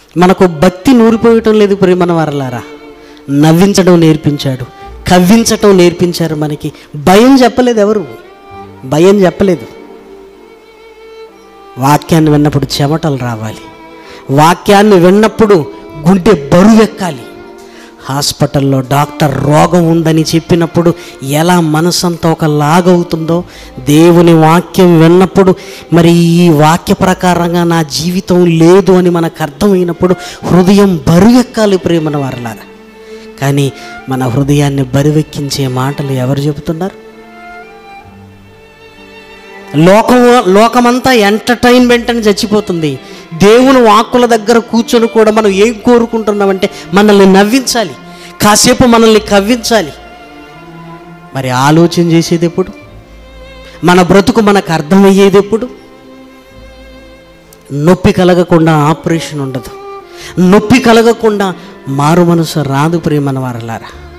మనకు భక్తి నూరిపోయటం లేదు ప్రేమన వరలారా నవ్వించడం నేర్పించాడు కవ్వించటం నేర్పించారు మనకి భయం చెప్పలేదు ఎవరు భయం చెప్పలేదు వాక్యాన్ని విన్నప్పుడు చెమటలు రావాలి వాక్యాన్ని విన్నప్పుడు గుండె బరువెక్కాలి హాస్పిటల్లో డాక్టర్ రోగం ఉందని చెప్పినప్పుడు ఎలా మనసంతా ఒక లాగవుతుందో దేవుని వాక్యం విన్నప్పుడు మరి ఈ వాక్య ప్రకారంగా నా జీవితం లేదు అని మనకు అర్థమైనప్పుడు హృదయం బరువెక్కాలి ప్రేమన వారలారా కానీ మన హృదయాన్ని బరువెక్కించే మాటలు ఎవరు చెబుతున్నారు లోకం లోకమంతా ఎంటర్టైన్మెంట్ అని చచ్చిపోతుంది దేవుని వాక్కుల దగ్గర కూర్చొని కూడా మనం ఏం కోరుకుంటున్నామంటే మనల్ని నవ్వించాలి కాసేపు మనల్ని కవ్వించాలి మరి ఆలోచన చేసేది ఎప్పుడు మన బ్రతుకు మనకు అర్థమయ్యేది ఎప్పుడు నొప్పి కలగకుండా ఆపరేషన్ ఉండదు నొప్పి కలగకుండా మారు మనసు రాదు ప్రేమన వారలారా